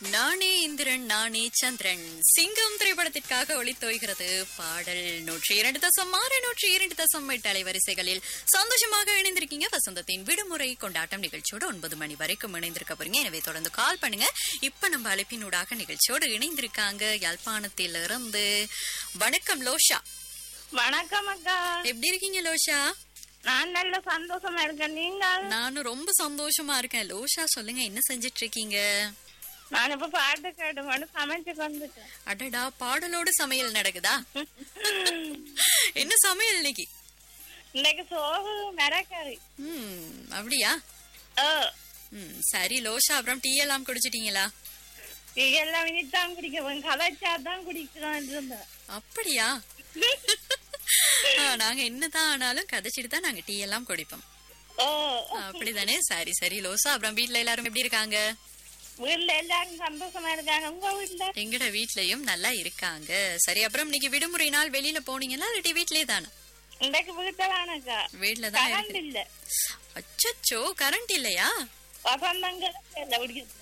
நானே இந்திரன் நானே சந்திரன் சிங்கம் திரைப்படத்திற்காக ஒளித்தோய்கிறது பாடல் நூற்றி இரண்டு தசம் ஆறு நூற்றி இரண்டு தசம் எட்டு அலைவரிசைகளில் சந்தோஷமாக இணைந்திருக்கீங்க வசந்தத்தின் விடுமுறை கொண்டாட்டம் நிகழ்ச்சியோடு ஒன்பது மணி வரைக்கும் இணைந்திருக்க போறீங்க எனவே தொடர்ந்து கால் பண்ணுங்க இப்ப நம்ம அழைப்பினூடாக நிகழ்ச்சியோடு இணைந்திருக்காங்க யாழ்ப்பாணத்தில் இருந்து வணக்கம் லோஷா வணக்கம் அக்கா எப்படி இருக்கீங்க லோஷா நான் நல்ல சந்தோஷமா இருக்கேன் நீங்கள் நானும் ரொம்ப சந்தோஷமா இருக்கேன் லோஷா சொல்லுங்க என்ன செஞ்சிட்டு இருக்கீங்க நான் இப்ப பாட்டு கேட்டு சமைச்சு வந்துட்டேன் அடடா பாடலோடு சமையல் நடக்குதா என்ன சமையல் இன்னைக்கு இன்னைக்கு சோறு மிரக்கறி ம் அப்படியா ஓ ம் சரி லோஷா அப்புறம் டீ எல்லாம் குடிச்சிட்டீங்களா எல்லாம் இனித்தான் குடிக்கிறோம் கலைச்சா தான் குடிக்கிறோம் இருந்தேன் அப்படியா ஆ, நாங்க என்னதான் ஆனாலும் கதைச்சிட்டு தான் நாங்க டீ எல்லாம் குடிப்போம் ஓ அப்படிதானே சரி சரி லோசா அப்புறம் வீட்ல எல்லாரும் எப்படி இருக்காங்க வீட்டுல எல்லாரும் சந்தோஷமா இருக்காங்க உங்க வீட்டுல எங்கட வீட்லயும் நல்லா இருக்காங்க சரி அப்புறம் இன்னைக்கு விடுமுறை நாள் வெளியில போனீங்களா இல்லாட்டி வீட்லயே தானே இன்னைக்கு வீட்டுலானக்கா வீட்ல தான் கரண்ட் இருக்கு இல்ல அச்சச்சோ கரண்ட் இல்லையா வசந்தங்கள் இல்ல குடிக்கிறது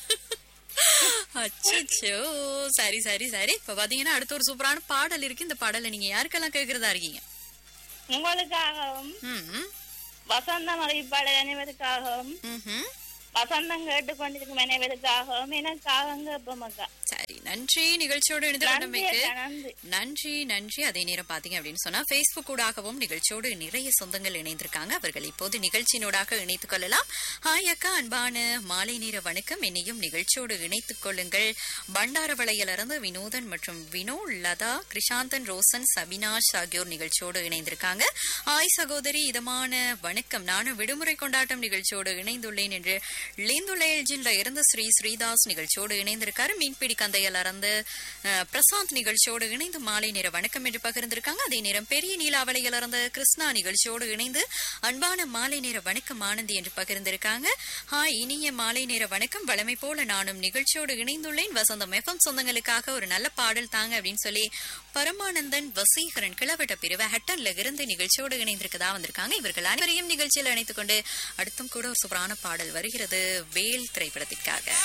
அச்சச்சோ சரி சரி சரி இப்ப பாத்தீங்கன்னா அடுத்த ஒரு சூப்பரான பாடல் இருக்கு இந்த பாடலை நீங்க யாருக்கெல்லாம் கேக்குறதா இருக்கீங்க உங்களுக்காகவும் ம் வசந்தம் அறிவிப்பாளர் அனைவருக்காகவும் ம்ஹும். வசந்தம் கேட்டுக்கொண்டிருக்கும் அனைவருக்காகவும் எனக்காக கேட்போம் அக்கா சரி நன்றி நிகழ்ச்சியோடு இணைந்து நன்றி கொண்டமைக்கு அக்கா, நன்றி நன்றி நன்றி அதே நேரம் பாத்தீங்க அப்படின்னு சொன்னா Facebook ஊடாகவும் நிகழ்ச்சியோடு நிறைய சொந்தங்கள் இணைந்திருக்காங்க அவர்கள் இப்போது நிகழ்ச்சியினூடாக இணைத்துக் கொள்ளலாம் ஹாய் அக்கா அன்பான மாலை நேர வணக்கம் என்னையும் நிகழ்ச்சியோடு இணைத்துக் கொள்ளுங்கள் பண்டாரவளையிலிருந்து வினோதன் மற்றும் வினோ லதா கிருஷாந்தன் ரோசன் சபினாஷ் ஆகியோர் நிகழ்ச்சியோடு இணைந்திருக்காங்க ஹாய் சகோதரி இதமான வணக்கம் நானும் விடுமுறை கொண்டாட்டம் நிகழ்ச்சியோடு இணைந்துள்ளேன் என்று லிந்துலேஜின்ல இருந்து ஸ்ரீ ஸ்ரீதாஸ் நிகழ்ச்சியோடு இணைந்திருக்காரு மீன்பிடி கந்தையில இருந்து அஹ், பிரசாந்த் நிகழ்ச்சியோடு இணைந்து மாலை நேர வணக்கம் என்று பகிர்ந்திருக்காங்க அதே நேரம் பெரிய நீலாவளையில இருந்து கிருஷ்ணா நிகழ்ச்சியோடு இணைந்து அன்பான மாலை நேர வணக்கம் ஆனந்தி என்று பகிர்ந்திருக்காங்க ஹாய் இனிய மாலை நேர வணக்கம் வளமை போல நானும் நிகழ்ச்சியோடு இணைந்துள்ளேன் வசந்தம் எஃப்எம் சொந்தங்களுக்காக ஒரு நல்ல பாடல் தாங்க அப்படின்னு சொல்லி பரமானந்தன் வசீகரன் கிளவட்ட பிரிவு ஹட்டன்ல இருந்து நிகழ்ச்சியோடு இணைந்திருக்கதா வந்திருக்காங்க இவர்கள் அனைவரையும் நிகழ்ச்சியில் இணைத்துக் கொண்டு அடுத்தும் கூட ஒரு சூப்பரான பாடல் வருகிறது வேல் திரைப்படத்திற்காக